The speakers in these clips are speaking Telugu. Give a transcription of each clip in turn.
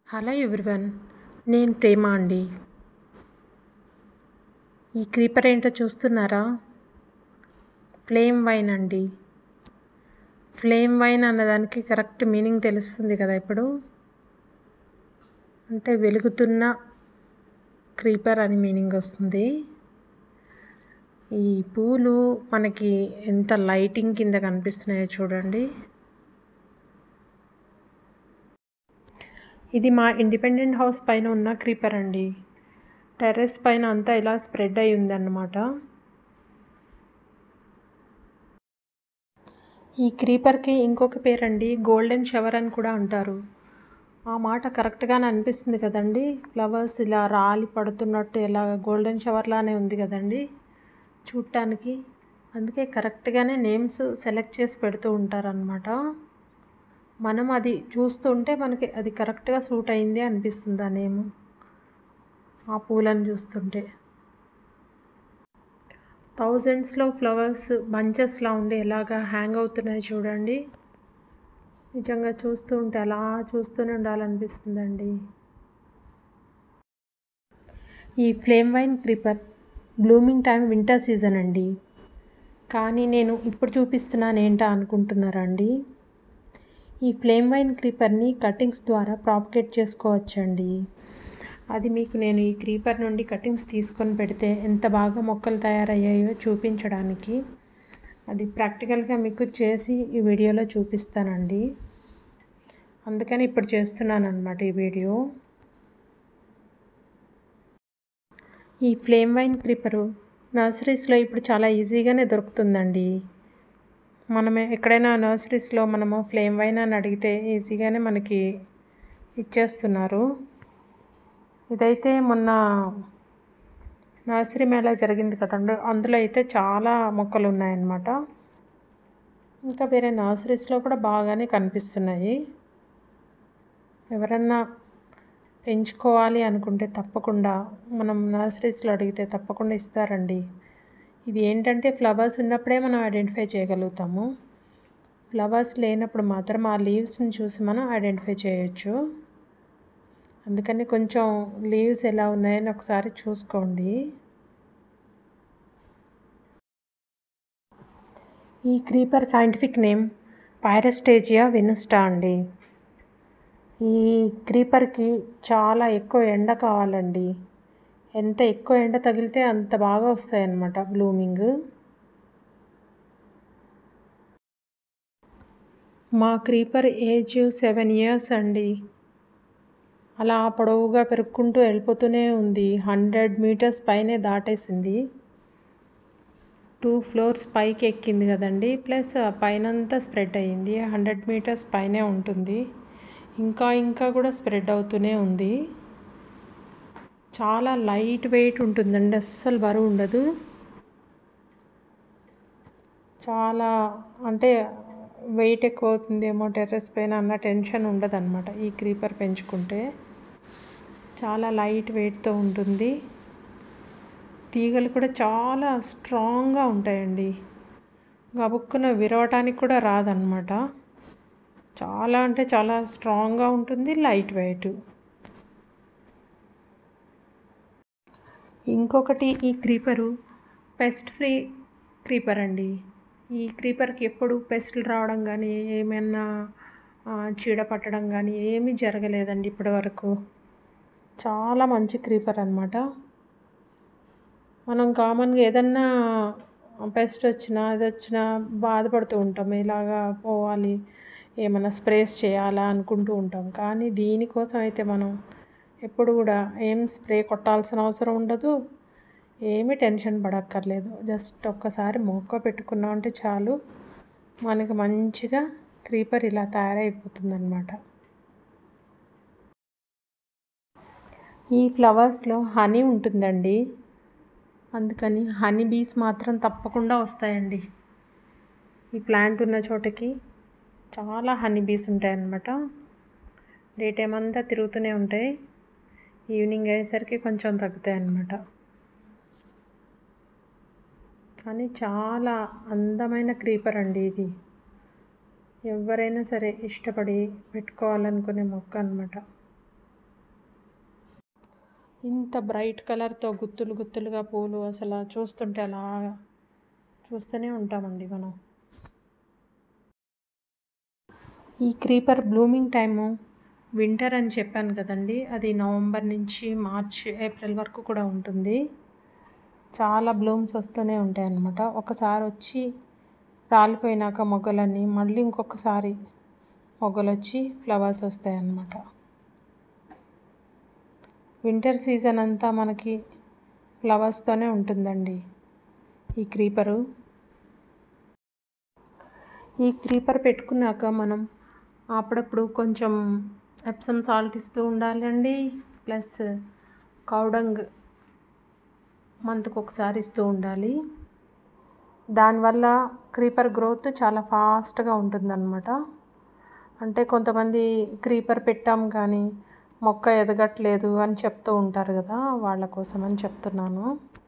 హలో ఎవ్రీవన్ నేను ప్రేమ అండి ఈ క్రీపర్ ఏంటో చూస్తున్నారా ఫ్లేమ్ వైన్ అండి ఫ్లేమ్ వైన్ అన్నదానికి కరెక్ట్ మీనింగ్ తెలుస్తుంది కదా ఇప్పుడు అంటే వెలుగుతున్న క్రీపర్ అని మీనింగ్ వస్తుంది ఈ పూలు మనకి ఎంత లైటింగ్ కింద కనిపిస్తున్నాయో చూడండి ఇది మా ఇండిపెండెంట్ హౌస్ పైన ఉన్న క్రీపర్ అండి టెర్రస్ పైన అంతా ఇలా స్ప్రెడ్ అయి ఉందన్నమాట ఈ క్రీపర్కి ఇంకొక పేరండి గోల్డెన్ షవర్ అని కూడా అంటారు ఆ మాట కరెక్ట్గానే అనిపిస్తుంది కదండి ఫ్లవర్స్ ఇలా రాలి పడుతున్నట్టు ఇలా గోల్డెన్ షవర్లానే ఉంది కదండి చూడటానికి అందుకే కరెక్ట్గానే నేమ్స్ సెలెక్ట్ చేసి పెడుతూ ఉంటారనమాట మనం అది చూస్తుంటే మనకి అది కరెక్ట్గా సూట్ అయింది అనిపిస్తుంది ఆ నేమ్ ఆ పూలను చూస్తుంటే థౌజండ్స్లో ఫ్లవర్స్ బంచెస్లా ఉండి ఎలాగా హ్యాంగ్ అవుతున్నాయి చూడండి నిజంగా చూస్తూ ఉంటే అలా చూస్తూనే ఉండాలనిపిస్తుందండి ఈ flame vine creeper blooming time winter season అండి కానీ నేను ఇప్పుడు చూపిస్తున్నాను ఏంటా అనుకుంటున్నారా అండి ఈ ఫ్లేమ్ వైన్ క్రీపర్ని కటింగ్స్ ద్వారా ప్రాపగేట్ చేసుకోవచ్చండి అది మీకు నేను ఈ క్రీపర్ నుండి కటింగ్స్ తీసుకొని పెడితే ఎంత బాగా మొక్కలు తయారయ్యాయో చూపించడానికి అది ప్రాక్టికల్గా మీకు చేసి ఈ వీడియోలో చూపిస్తానండి అందుకని ఇప్పుడు చేస్తున్నాను అనమాట ఈ వీడియో ఈ ఫ్లేమ్ వైన్ క్రీపరు నర్సరీస్లో ఇప్పుడు చాలా ఈజీగానే దొరుకుతుందండి మనమే ఎక్కడైనా నర్సరీస్లో మనము ఫ్లేమ్ వైన్ అని అడిగితే ఈజీగానే మనకి ఇచ్చేస్తున్నారు ఇదైతే మొన్న నర్సరీ మేళా జరిగింది కదండి అందులో అయితే చాలా మొక్కలు ఉన్నాయన్నమాట ఇంకా వేరే నర్సరీస్లో కూడా బాగానే కనిపిస్తున్నాయి ఎవరన్నా పెంచుకోవాలి అనుకుంటే తప్పకుండా మనం నర్సరీస్లో అడిగితే తప్పకుండా ఇస్తారండి ఇది ఏంటంటే ఫ్లవర్స్ ఉన్నప్పుడే మనం ఐడెంటిఫై చేయగలుగుతాము ఫ్లవర్స్ లేనప్పుడు మాత్రం ఆ లీవ్స్ని చూసి మనం ఐడెంటిఫై చేయొచ్చు అందుకని కొంచెం లీవ్స్ ఎలా ఉన్నాయని ఒకసారి చూసుకోండి ఈ creeper scientific name pyrostegia venusta అండి ఈ క్రీపర్కి చాలా ఎక్కువ ఎండ కావాలండి ఎంత ఎక్కువ ఎండ తగిలితే అంత బాగా వస్తాయి అన్నమాట బ్లూమింగ్ మా క్రీపర్ ఏజ్ సెవెన్ ఇయర్స్ అండి అలా పొడవుగా పెరుక్కుంటూ వెళ్ళిపోతూనే ఉంది హండ్రెడ్ మీటర్స్ పైనే దాటేసింది టూ ఫ్లోర్స్ పైకి ఎక్కింది కదండి ప్లస్ పైనంతా స్ప్రెడ్ అయ్యింది హండ్రెడ్ మీటర్స్ పైనే ఉంటుంది ఇంకా ఇంకా కూడా స్ప్రెడ్ అవుతూనే ఉంది చాలా లైట్ వెయిట్ ఉంటుందండి అస్సలు బరువు ఉండదు చాలా అంటే వెయిట్ ఎక్కువ అవుతుందేమో టెర్రస్ పైన అన్న టెన్షన్ ఉండదు అనమాట ఈ క్రీపర్ పెంచుకుంటే చాలా లైట్ వెయిట్తో ఉంటుంది తీగలు కూడా చాలా స్ట్రాంగ్గా ఉంటాయండి గబుక్కున విరవటానికి కూడా రాదనమాట చాలా అంటే చాలా స్ట్రాంగ్గా ఉంటుంది లైట్ వెయిట్ ఇంకొకటి ఈ క్రీపరు పెస్ట్ ఫ్రీ క్రీపర్ అండి ఈ క్రీపర్కి ఎప్పుడు పెస్ట్లు రావడం కానీ ఏమైనా చీడ పట్టడం కానీ ఏమీ జరగలేదండి ఇప్పటి వరకు చాలా మంచి క్రీపర్ అనమాట మనం కామన్గా ఏదన్నా పెస్ట్ వచ్చినా ఇది వచ్చినా బాధపడుతూ ఉంటాం ఇలాగా పోవాలి ఏమైనా స్ప్రేస్ చేయాలా అనుకుంటూ ఉంటాం కానీ దీనికోసం అయితే మనం ఎప్పుడు కూడా ఏం స్ప్రే కొట్టాల్సిన అవసరం ఉండదు ఏమీ టెన్షన్ పడక్కర్లేదు జస్ట్ ఒక్కసారి మొక్క పెట్టుకున్నామంటే చాలు మనకి మంచిగా క్రీపర్ ఇలా తయారైపోతుందన్నమాట ఈ ఫ్లవర్స్లో హనీ ఉంటుందండి అందుకని హనీ బీస్ మాత్రం తప్పకుండా వస్తాయండి ఈ ప్లాంట్ ఉన్న చోటకి చాలా హనీ బీస్ ఉంటాయన్నమాట డే టైం అంతా తిరుగుతూనే ఉంటాయి ఈవినింగ్ అయ్యేసరికి కొంచెం తగ్గుతాయి అన్నమాట కానీ చాలా అందమైన క్రీపర్ అండి ఇది ఎవరైనా సరే ఇష్టపడి పెట్టుకోవాలనుకునే మొక్క అనమాట ఇంత బ్రైట్ కలర్తో గుత్తులు గుత్తులుగా పూలు అసలు చూస్తుంటే అలా చూస్తూనే ఉంటామండి మనం ఈ క్రీపర్ బ్లూమింగ్ టైము వింటర్ అని చెప్పాను కదండి అది నవంబర్ నుంచి మార్చ్ ఏప్రిల్ వరకు కూడా ఉంటుంది చాలా బ్లూమ్స్ వస్తూనే ఉంటాయి అన్నమాట ఒకసారి వచ్చి రాలిపోయినాక మొగ్గలన్నీ మళ్ళీ ఇంకొకసారి మొగ్గలు వచ్చి ఫ్లవర్స్ వస్తాయి అన్నమాట వింటర్ సీజన్ అంతా మనకి ఫ్లవర్స్తోనే ఉంటుందండి ఈ క్రీపరు ఈ క్రీపర్ పెట్టుకున్నాక మనం అప్పుడప్పుడు కొంచెం ఎప్సమ్ సాల్ట్ ఇస్తూ ఉండాలండి ప్లస్ కౌడంగ్ మంత్కి ఒకసారి ఇస్తూ ఉండాలి దానివల్ల క్రీపర్ గ్రోత్ చాలా ఫాస్ట్గా ఉంటుందన్నమాట అంటే కొంతమంది క్రీపర్ పెట్టాం కానీ మొక్క ఎదగట్లేదు అని చెప్తూ ఉంటారు కదా వాళ్ళ కోసం అని చెప్తున్నాను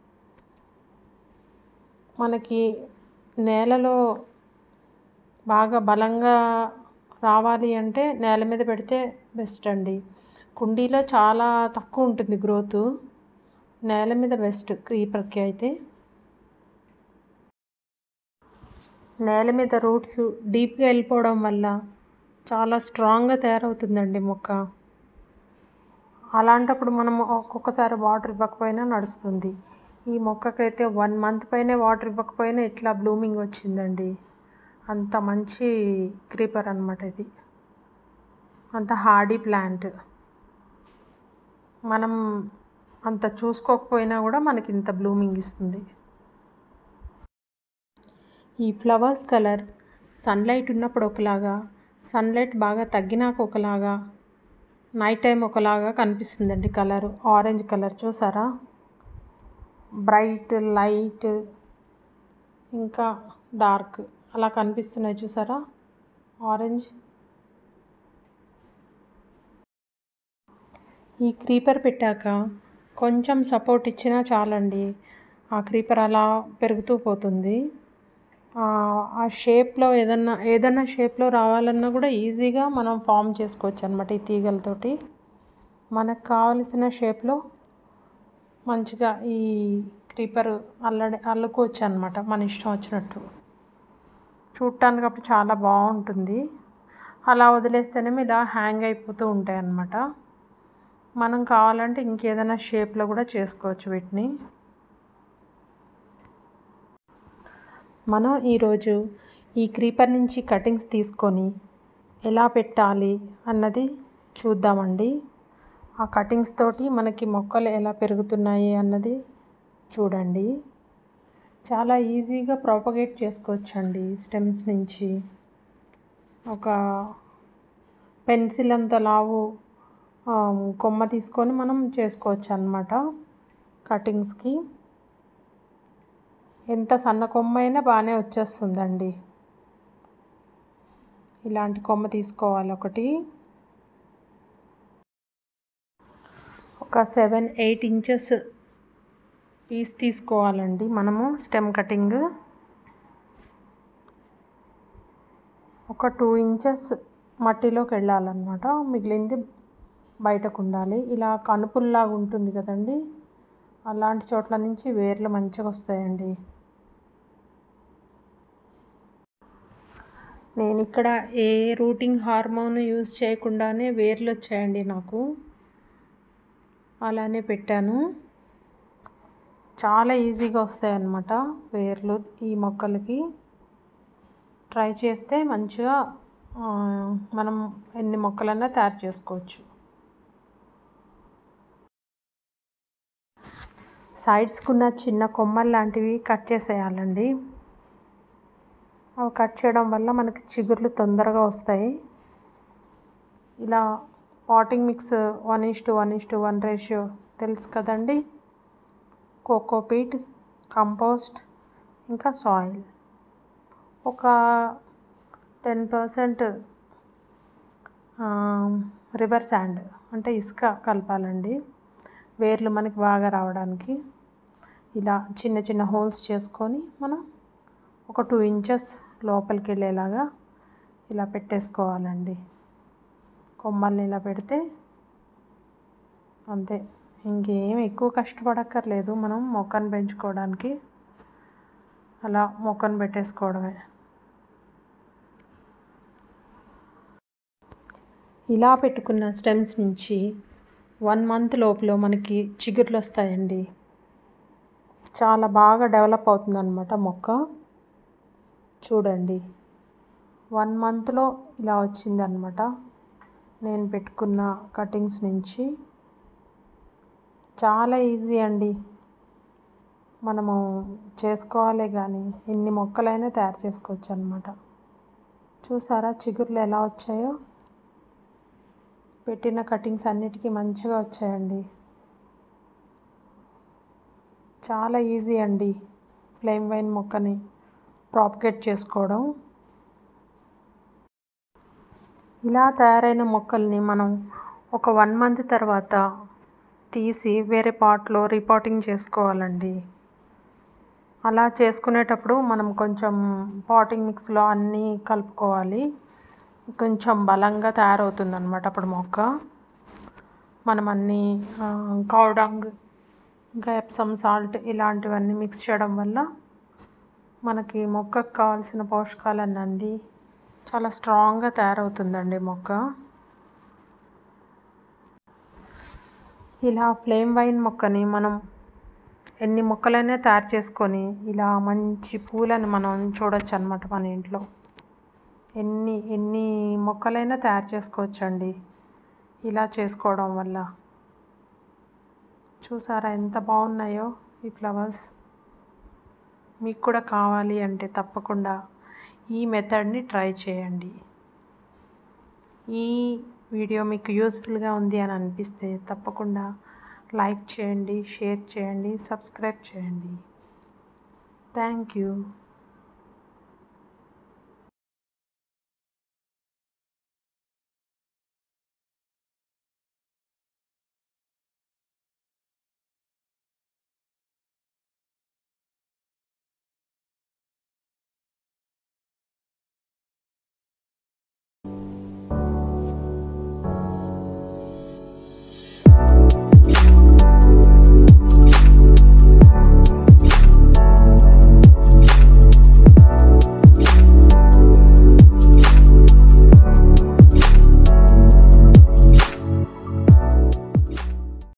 మనకి నేలలో బాగా బలంగా రావాలి అంటే నేల మీద పెడితే బెస్ట్ అండి కుండీలో చాలా తక్కువ ఉంటుంది గ్రోత్ నేల మీద బెస్ట్ క్రీపర్కి అయితే నేల మీద రూట్స్ డీప్గా వెళ్ళిపోవడం వల్ల చాలా స్ట్రాంగ్గా తయారవుతుందండి మొక్క అలాంటప్పుడు మనం ఒక్కొక్కసారి వాటర్ ఇవ్వకపోయినా నడుస్తుంది ఈ మొక్కకైతే వన్ మంత్ పైనే వాటర్ ఇవ్వకపోయినా ఇట్లా బ్లూమింగ్ వచ్చిందండి అంత మంచి క్రీపర్ అనమాట ఇది అంత హార్డీ ప్లాంట్ మనం అంత చూసుకోకపోయినా కూడా మనకి ఇంత బ్లూమింగ్ ఇస్తుంది ఈ ఫ్లవర్స్ కలర్ సన్లైట్ ఉన్నప్పుడు ఒకలాగా సన్లైట్ బాగా తగ్గినాక ఒకలాగా నైట్ టైం ఒకలాగా కనిపిస్తుందండి కలర్ ఆరెంజ్ కలర్ చూసారా బ్రైట్ లైట్ ఇంకా డార్క్ అలా కనిపిస్తున్నాయి చూసారా ఆరెంజ్ ఈ క్రీపర్ పెట్టాక కొంచెం సపోర్ట్ ఇచ్చినా చాలండి ఆ క్రీపర్ అలా పెరుగుతూ పోతుంది ఆ షేప్లో ఏదన్నా ఏదన్నా షేప్లో రావాలన్నా కూడా ఈజీగా మనం ఫామ్ చేసుకోవచ్చు అనమాట ఈ తీగలతోటి మనకు కావలసిన షేప్లో మంచిగా ఈ క్రీపర్ అల్లడి అల్లుకోవచ్చు అనమాట మన ఇష్టం వచ్చినట్టు చూడటానికి అప్పుడు చాలా బాగుంటుంది అలా వదిలేస్తేనేమో ఇలా హ్యాంగ్ అయిపోతూ ఉంటాయి అన్నమాట మనం కావాలంటే ఇంకేదైనా షేప్లో కూడా చేసుకోవచ్చు వీటిని మనం ఈరోజు ఈ క్రీపర్ నుంచి కటింగ్స్ తీసుకొని ఎలా పెట్టాలి అన్నది చూద్దామండి ఆ కటింగ్స్ తోటి మనకి మొక్కలు ఎలా పెరుగుతున్నాయి అన్నది చూడండి చాలా ఈజీగా ప్రాపగేట్ చేసుకోవచ్చండి స్టెమ్స్ నుంచి ఒక పెన్సిల్ అంత లావు కొమ్మ తీసుకొని మనం చేసుకోవచ్చు అనమాట కటింగ్స్కి ఎంత సన్న కొమ్మ అయినా బాగానే వచ్చేస్తుందండి ఇలాంటి కొమ్మ తీసుకోవాలి ఒకటి ఒక సెవెన్ ఎయిట్ ఇంచెస్ పీస్ తీసుకోవాలండి మనము స్టెమ్ కటింగ్ ఒక టూ ఇంచెస్ మట్టిలోకి వెళ్ళాలన్నమాట మిగిలింది బయటకు ఉండాలి ఇలా కనుపుల్లాగా ఉంటుంది కదండి అలాంటి చోట్ల నుంచి వేర్లు మంచిగా వస్తాయండి నేను ఇక్కడ ఏ రూటింగ్ హార్మోన్ యూజ్ చేయకుండానే వేర్లు వచ్చాయండి నాకు అలానే పెట్టాను చాలా ఈజీగా వస్తాయి అన్నమాట వేర్లు ఈ మొక్కలకి ట్రై చేస్తే మంచిగా మనం ఎన్ని మొక్కలన్నా తయారు చేసుకోవచ్చు సైడ్స్కున్న చిన్న కొమ్మలు లాంటివి కట్ చేసేయాలండి అవి కట్ చేయడం వల్ల మనకి చిగుర్లు తొందరగా వస్తాయి ఇలా potting mix one is to one is to one ratio తెలుసు కదండి కోకోపీట్ కంపోస్ట్ ఇంకా సాయిల్ ఒక టెన్ పర్సెంట్ రివర్ శాండ్ అంటే ఇసుక కలపాలండి వేర్లు మనకి బాగా రావడానికి ఇలా చిన్న చిన్న హోల్స్ చేసుకొని మనం ఒక టూ ఇంచెస్ లోపలికి వెళ్ళేలాగా ఇలా పెట్టేసుకోవాలండి కొమ్మల్ని ఇలా పెడితే అంతే ఇంకేం ఎక్కువ కష్టపడక్కర్లేదు మనం మొక్కను పెంచుకోవడానికి అలా మొక్కను పెట్టేసుకోవడమే ఇలా పెట్టుకున్న స్టెమ్స్ నుంచి వన్ మంత్ లోపల మనకి చిగుర్లు వస్తాయండి చాలా బాగా డెవలప్ అవుతుందన్నమాట మొక్క చూడండి వన్ మంత్లో ఇలా వచ్చిందనమాట నేను పెట్టుకున్న కటింగ్స్ నుంచి చాలా ఈజీ అండి మనము చేసుకోవాలి కానీ ఎన్ని మొక్కలైనా తయారు చేసుకోవచ్చు అనమాట చూసారా చిగుర్లు ఎలా వచ్చాయో పెట్టిన కటింగ్స్ అన్నిటికీ మంచిగా వచ్చాయండి చాలా ఈజీ అండి ఫ్లేమ్ వైన్ మొక్కని ప్రాపగేట్ చేసుకోవడం ఇలా తయారైన మొక్కల్ని మనం ఒక వన్ మంత్ తర్వాత తీసి వేరే పాట్లో రీపాటింగ్ చేసుకోవాలండి అలా చేసుకునేటప్పుడు మనం కొంచెం పాటింగ్ మిక్స్లో అన్నీ కలుపుకోవాలి కొంచెం బలంగా తయారవుతుంది అనమాట అప్పుడు మొక్క మనం అన్నీ కౌడంగ్ ఇంకా ఎప్సమ్ సాల్ట్ ఇలాంటివన్నీ మిక్స్ చేయడం వల్ల మనకి మొక్కకు కావాల్సిన పోషకాలన్నీ అంది చాలా స్ట్రాంగ్గా తయారవుతుందండి మొక్క ఇలా ఫ్లేమ్ వైన్ మొక్కని మనం ఎన్ని మొక్కలైనా తయారు చేసుకొని ఇలా మంచి పూలను మనం చూడొచ్చు అనమాట మన ఇంట్లో ఎన్ని ఎన్ని మొక్కలైనా తయారు చేసుకోవచ్చండి ఇలా చేసుకోవడం వల్ల చూసారా ఎంత బాగున్నాయో ఈ ఫ్లవర్స్ మీకు కూడా కావాలి అంటే తప్పకుండా ఈ మెథడ్ని ట్రై చేయండి ఈ వీడియో మీకు యూస్ఫుల్గా ఉంది అని అనిపిస్తే తప్పకుండా లైక్ చేయండి షేర్ చేయండి సబ్స్క్రైబ్ చేయండి థ్యాంక్ యూ